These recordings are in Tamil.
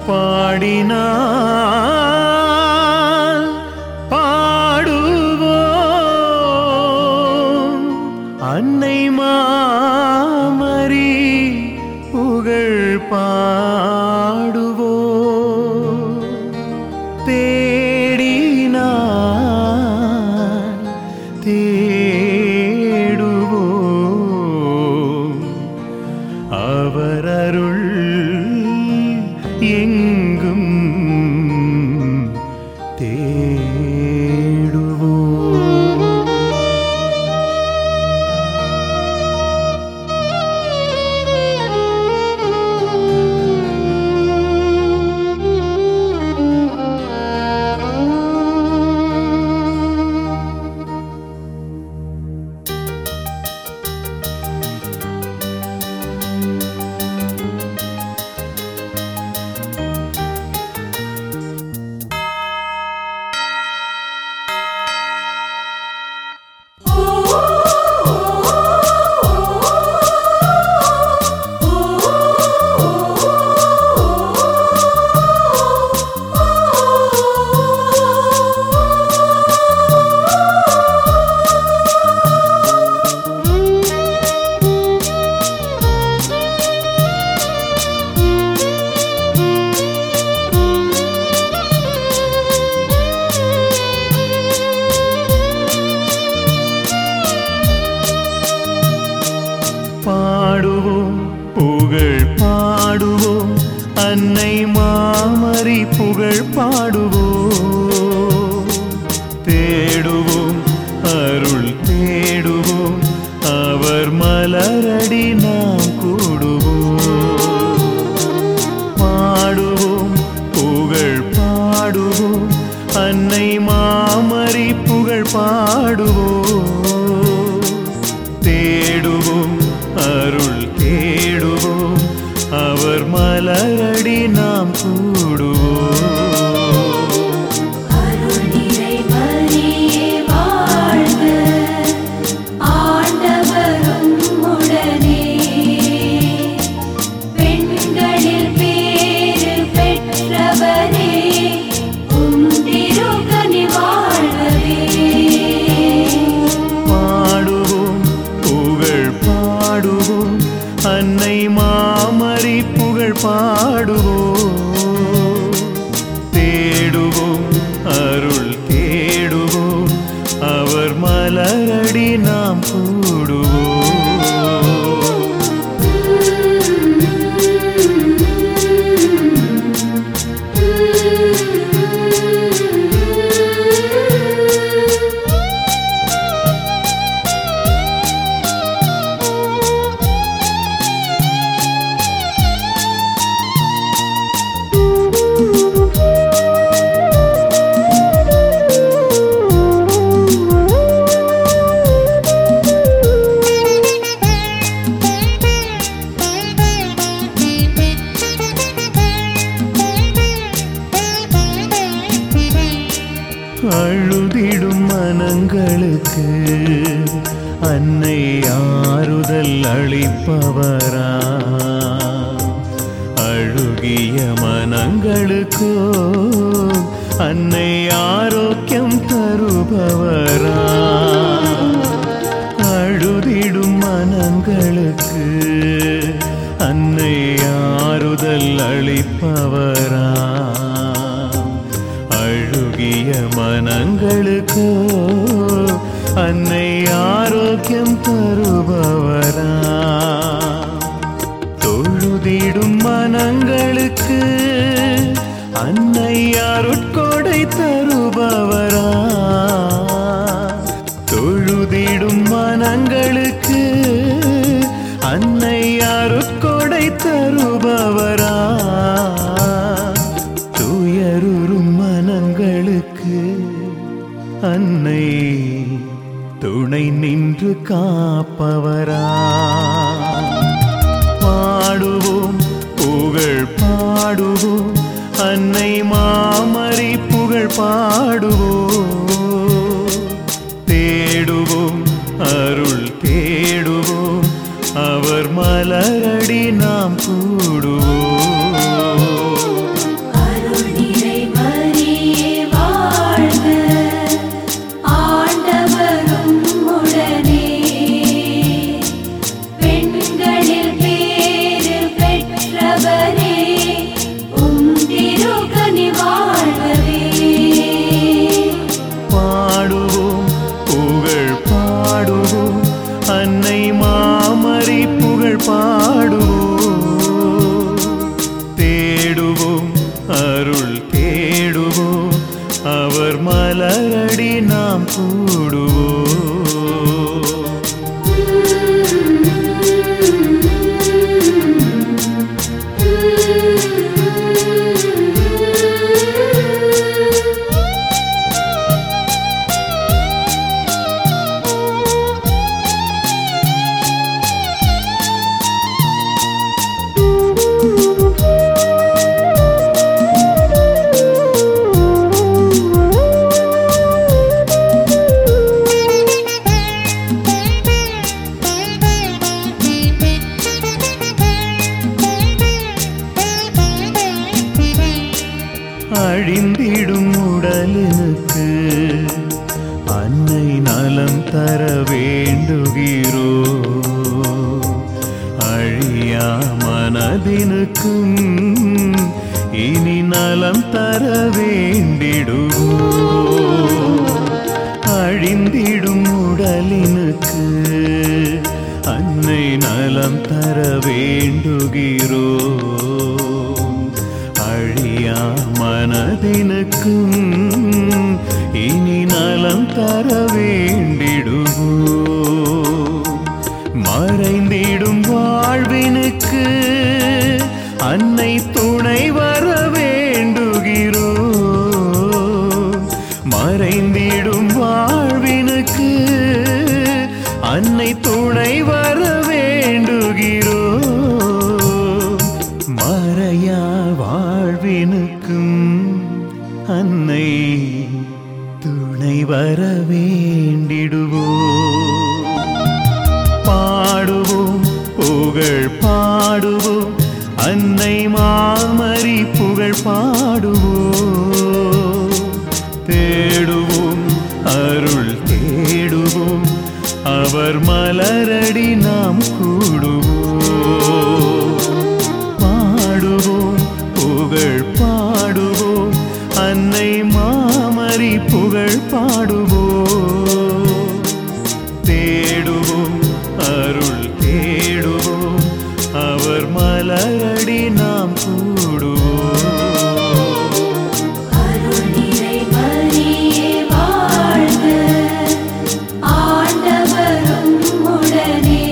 பாடினால் பாடுவோம் அன்னை மாமரி புகழ் பாடுவோம் தேடினான் தேடுவோம் அவர் அருள் எங்கும் தேடுவோம் பாடுவோம் புகழ் பாடுவோம் அன்னை மாமரி புகழ் பாடுவோம் தேடுவோம் அருள் தேடுவோம் அவர் மலரடி நாம் கூடுவோம் பாடுவோம் புகழ் பாடுவோம் அன்னை மாமரி புகழ் பாடுவோம் தேடுவோம் அருள் தேடுவோம் அவர் மலரடி நாம் கூடுவோம் அருள் நிறை மரியே வாழ்க ஆண்டவரும் உடனே பெண்களில் பேறு பெற்றவரே உம் திருக்கனி வாழ்கவே பாடுவோம் புகழ் பாடுவோம் அன்னை மாமரி புகழ் பாடுவோம் தேடுவோம் அருள் தேடுவோம் அவர் மலரடி நாம் கூடுவோம் அழுதிடும் மனங்களுக்கு அன்னை ஆறுதல் அளிப்பவரா அழுகிய மனங்களுக்கோ அன்னை ஆரோக்கியம் தருபவரா அழுதிடும் மனங்களுக்கு அன்னை ஆறுதல் அளிப்பவரா அழுகிய மனங்களுக்கோ அன்னை ஆரோக்கியம் தருபவரா தொழுதிடும் மனங்களுக்கு அன்னை அருட்கொடை தருபவரா தொழுதிடும் மனங்களுக்கு அன்னை அருட்கொடை தருபவரா துயருறும் மனங்களுக்கு அன்னை துணை நின்று காப்பவரா பாடுவோம் புகழ் பாடுவோம் அன்னை மாமரி புகழ் பாடுவோம் தேடுவோம் அருள் தேடுவோம் அவர் மலரடி நாம் கூடுவோம் அழிந்திடும் உடலுக்கு அன்னை நலம் தர வேண்டுகிறோ அழியா மனதினுக்கும் இனி நலம் தர வேண்டிடுவோ அழிந்திடும் உடலினுக்கு அன்னை நலம் தர வேண்டுகிறோ அழியா மனதினுக்கும் இனி நலம் தர வேண்டிடுவோ மறைந்திடும் வாழ்வினுக்கு அன்னை துணை வர வேண்டுகிறோ மறைந்திடும் வாழ்வினுக்கு அன்னை துணை வர வேண்டுகிறோ மறையா வாழ்வினுக்கும் அன்னை துணை வர வேண்டிடுவோ பாடுவோம் புகழ் பாடுவோம் அன்னை மாமரி புகழ் பாடுவோம் தேடுவோம் அருள் தேடுவோம் அவர் மலரடி நாம் கூடுவோம் பாடுவோம் புகழ் பாடுவோம் அன்னை மாமரி புகழ் பாடுவோம் தேடுவோம் அருள் தேடுவோம் அவர் மலரடி நாம் கூடுவோம் அருள் நிறை மரியே வாழ்க ஆண்டவரும் உடனே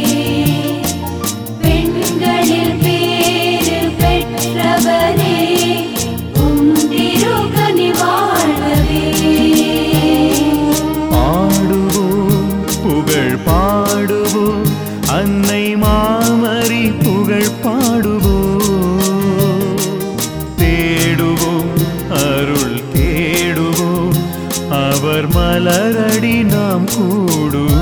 பெண்களில் பேறு பெற்றவரே உம் திருக்கனி வாழ்கவே பாடுவோம் புகழ் பாடுவோம் அன்னை மாமரி புகழ் பாடுவோம் தேடுவோம் அருள் தேடுவோம் அவர் மலரடி நாம் கூடுவோம்